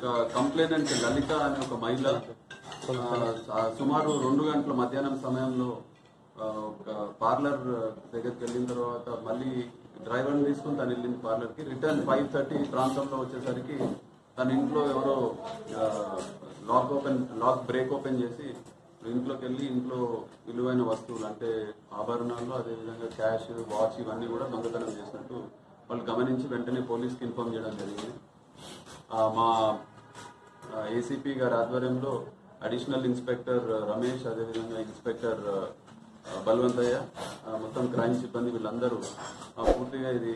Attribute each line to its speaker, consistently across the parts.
Speaker 1: complainant లలిత అనే ఒక మహిళ ఆ, సుమారు రెండు గంటల మధ్యాహ్నం సమయంలో ఆ, ఒక పార్లర్ దగ్గరికి వెళ్ళిన తర్వాత మళ్ళీ డ్రైవర్ని తీసుకుని తను వెళ్ళింది పార్లర్కి రిటర్న్ ఫైవ్ థర్టీ ప్రాంతంలో వచ్చేసరికి తన ఇంట్లో ఎవరో lock open lock break open చేసి ఇంట్లోకి వెళ్ళి ఇంట్లో విలువైన వస్తువులు అంటే ఆభరణాలు అదేవిధంగా క్యాష్ వాచ్ ఇవన్నీ కూడా దొంగతనం చేసినట్టు వాళ్ళు గమనించి వెంటనే పోలీస్కి ఇన్ఫార్మ్ చేయడం జరిగింది ఆ, మా ఏసీపీ గారి ఆధ్వర్యంలో అడిషనల్ ఇన్స్పెక్టర్ రమేష్ అదేవిధంగా ఇన్స్పెక్టర్ ఆ, బల్వంతయ్య ఆ, మొత్తం క్రైమ్ సిబ్బంది వీళ్ళందరూ ఆ, పూర్తిగా ఇది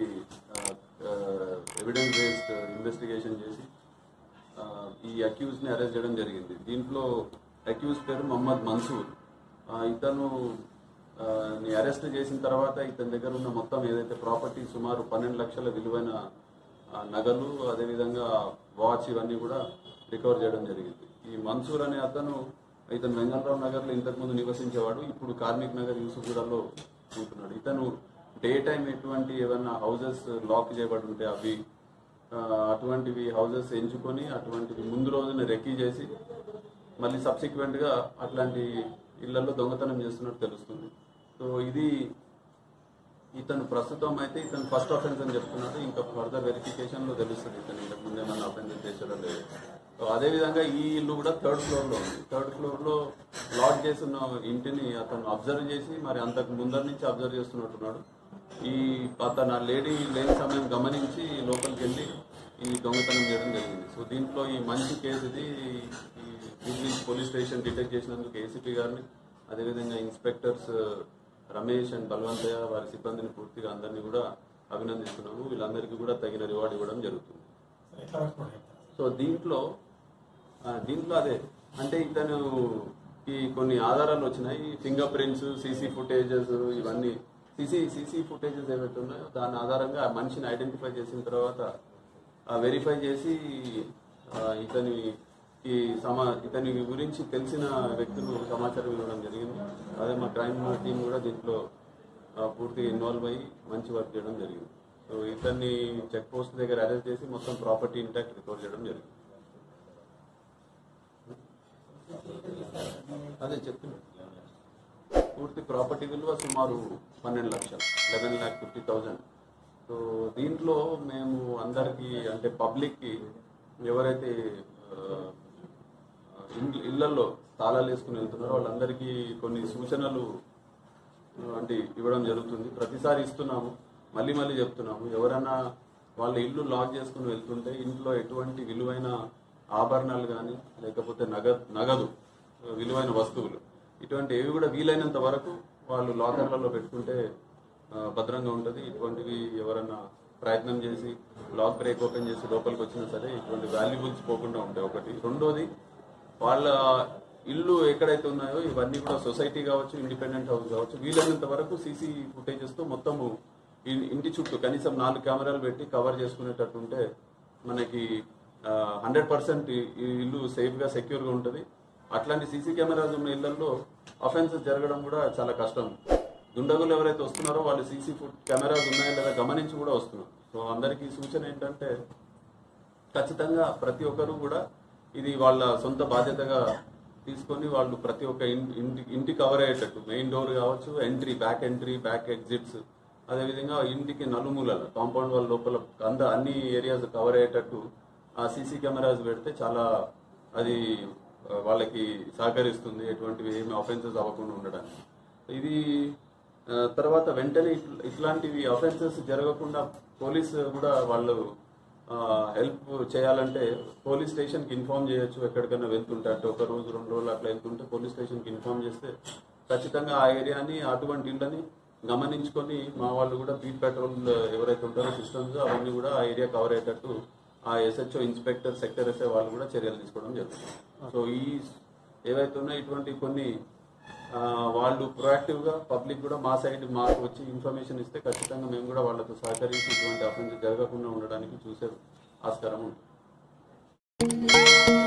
Speaker 1: ఎవిడెన్స్ బేస్డ్ ఇన్వెస్టిగేషన్ చేసి ఆ, ఈ అక్యూజ్ ని అరెస్ట్ చేయడం జరిగింది దీంట్లో అక్యూజ్ పేరు మొహమ్మద్ మన్సూర్ ఆ, ఇతను ఆ, ని అరెస్ట్ చేసిన తర్వాత ఇతని దగ్గర ఉన్న మొత్తం ఏదైతే ప్రాపర్టీ సుమారు పన్నెండు లక్షల విలువైన ఆ, నగలు అదేవిధంగా వాచ్ ఇవన్నీ కూడా రికవర్ చేయడం జరిగింది ఈ మన్సూర్ అనే అతను ఇతను వెంగళరావు నగర్ లో ఇంతకుముందు నివసించేవాడు ఇప్పుడు కార్మిక్ నగర్ యూసుఫ్గూడలో ఉంటున్నాడు ఇతను డే టైం ఎటువంటి ఏమైనా హౌసెస్ లాక్ చేయబడి ఉంటే అవి ఆ, అటువంటివి హౌసెస్ ఎంచుకొని అటువంటివి ముందు రోజున రెక్కీ చేసి మళ్ళీ సబ్సిక్వెంట్ గా అట్లాంటి ఇళ్లలో దొంగతనం చేస్తున్నట్టు తెలుస్తుంది సో ఇది ఇతను ప్రస్తుతం అయితే ఇతను ఫస్ట్ అఫెన్స్ అని చెప్తున్నాడు ఇంకా ఫర్దర్ వెరిఫికేషన్ లో తెలుస్తుంది ఇతను ఇంతకు ముందు ఏమన్నా అఫెన్స్ చేసాడో లేదు సో అదే విధంగా ఈ ఇల్లు కూడా థర్డ్ ఫ్లోర్ లో ఉంది థర్డ్ ఫ్లోర్ లో లాక్ చేసిన ఇంటిని అతను అబ్జర్వ్ చేసి మరి అంతకు ముందర నుంచి అబ్జర్వ్ చేస్తున్నట్టున్నాడు ఈ అతను ఆ లేడీ లేని సమయం గమనించి లోపలికి వెళ్ళి ఈ దొంగతనం చేయడం జరిగింది సో దీంట్లో ఈ మంచి కేసు ఇది ఈ జూబ్లీ పోలీస్ స్టేషన్ డిటెక్ట్ చేసినందుకు ఏసీపీ గారిని అదేవిధంగా ఇన్స్పెక్టర్స్ రమేష్ అండ్ బల్వంతయ్య వారి సిబ్బందిని పూర్తిగా అందరినీ కూడా అభినందిస్తున్నాము వీళ్ళందరికీ కూడా తగిన రివార్డ్ ఇవ్వడం జరుగుతుంది
Speaker 2: ఎట్లా పట్టుకోండి
Speaker 1: సో దీంట్లో ఆ, దీంట్లో అదే అంటే ఇతను ఈ కొన్ని ఆధారాలు వచ్చినాయి ఫింగర్ ప్రింట్స్ సీసీ ఫుటేజెస్ ఇవన్నీ సీసీ సీసీ ఫుటేజెస్ ఏవైతే ఉన్నాయో దాని ఆధారంగా ఆ మనిషిని ఐడెంటిఫై చేసిన తర్వాత వెరిఫై చేసి ఆ, ఇతని ఈ సమా ఇతని గురించి తెలిసిన వ్యక్తులు సమాచారం ఇవ్వడం జరిగింది అదే మా క్రైమ్ టీం కూడా దీంట్లో ఆ, పూర్తిగా ఇన్వాల్వ్ అయ్యి మంచి వర్క్ చేయడం జరిగింది సో ఇతన్ని చెక్ పోస్ట్ దగ్గర అరెస్ట్ చేసి మొత్తం ప్రాపర్టీ ఇంటాక్ట్ రికవర్ చేయడం జరిగింది అదే చెప్తున్నా పూర్తి ప్రాపర్టీ విలువ సుమారు పన్నెండు లక్షలు eleven lakh fifty thousand so దీంట్లో మేము అందరికీ అంటే పబ్లిక్కి ఎవరైతే ఆ, ఇల్- ఇళ్లలో తాళాలు వేసుకుని వెళ్తున్నారో వాళ్ళందరికీ కొన్ని సూచనలు అంటే ఇవ్వడం జరుగుతుంది ప్రతిసారి ఇస్తున్నాము మళ్ళీ మళ్ళీ చెప్తున్నాము ఎవరైనా వాళ్ళ ఇల్లు లాక్ చేసుకుని వెళ్తుంటే ఇంట్లో ఎటువంటి విలువైన ఆభరణాలు కానీ లేకపోతే నగదు నగదు విలువైన వస్తువులు ఇటువంటి ఏవి కూడా వీలైనంత వరకు వాళ్ళు లాకర్లలో పెట్టుకుంటే ఆ, భద్రంగా ఉంటుంది ఇటువంటివి ఎవరైనా ప్రయత్నం చేసి లాక్ బ్రేక్ ఓపెన్ చేసి లోపలికి వచ్చినా సరే ఇటువంటి వాల్యుబుల్స్ పోకుండా ఉంటాయి ఒకటి రెండోది వాళ్ళ ఇల్లు ఎక్కడైతే ఉన్నాయో ఇవన్నీ కూడా సొసైటీ కావచ్చు ఇండిపెండెంట్ హౌస్ కావచ్చు వీలైనంత వరకు సీసీ ఫుటేజెస్ తో మొత్తము ఇన్- ఇంటి చుట్టూ కనీసం నాలుగు కెమెరాలు పెట్టి కవర్ చేసుకునేటట్టు ఉంటే మనకి హండ్రెడ్ పర్సెంట్ ఈ ఇల్లు సేఫ్ గా సెక్యూర్ గా ఉంటుంది అట్లాంటి సీసీ కెమెరాస్ ఉన్న ఇళ్లలో అఫెన్సెస్ జరగడం కూడా చాలా కష్టం దుండగులు ఎవరైతే వస్తున్నారో వాళ్ళు సీసీ ఫుట్ కెమెరాస్ ఉన్నాయో లేదా గమనించి కూడా వస్తున్నారు సో అందరికీ సూచన ఏంటంటే ఖచ్చితంగా ప్రతి ఒక్కరు కూడా ఇది వాళ్ళ సొంత బాధ్యతగా తీసుకొని వాళ్ళు ప్రతి ఒక్క ఇన్- ఇంటి ఇంటి కవర్ అయ్యేటట్టు మెయిన్ డోర్ కావచ్చు entry back entry back exits అదేవిధంగా ఇంటికి నలుమూలల కాంపౌండ్ వాళ్ళ లోపల అంద అన్ని ఏరియాస్ కవర్ అయ్యేటట్టు ఆ సీసీ కెమెరాస్ పెడితే చాలా అది ఆ, వాళ్ళకి సహకరిస్తుంది ఎటువంటివి ఏమి ఆఫెన్సెస్ అవ్వకుండా ఉండడానికి ఇది ఆ, తర్వాత వెంటనే ఇట్ల- ఇట్లాంటివి అఫెన్సెస్ జరగకుండా పోలీస్ కూడా వాళ్ళు హెల్ప్ చేయాలంటే పోలీస్ స్టేషన్ కి ఇన్ఫార్మ్ చేయొచ్చు ఎక్కడికైనా వెళ్తుంటే అంటే ఒక రోజు రెండు రోజులు అట్లా వెళ్తుంటే పోలీస్ స్టేషన్ కి ఇన్ఫార్మ్ చేస్తే ఖచ్చితంగా ఆ ఏరియాని అటువంటి ఇళ్ళని గమనించుకొని మా వాళ్ళు కూడా బీట్ పెట్రోల్ ఎవరైతే ఉంటారో సిస్టమ్స్ అవన్నీ కూడా ఆ ఏరియా కవర్ అయ్యేటట్టు ఆ ఎస్హెచ్ఓ ఇన్స్పెక్టర్ సెక్టర్ ఎస్ఐ వాళ్ళు కూడా చర్యలు తీసుకోవడం జరుగుతుంది సో ఈ ఏవైతే ఉన్నాయో ఇటువంటి కొన్ని ఆ, వాళ్ళు ప్రొయాక్టివ్ గా పబ్లిక్ కూడా మా సైడ్ మాకు వచ్చి ఇన్ఫర్మేషన్ ఇస్తే ఖచ్చితంగా మేము కూడా వాళ్ళతో సహకరించి ఇటువంటి అఫెన్స్ జరగకుండా ఉండడానికి చూసే ఆస్కారం ఉంటుంది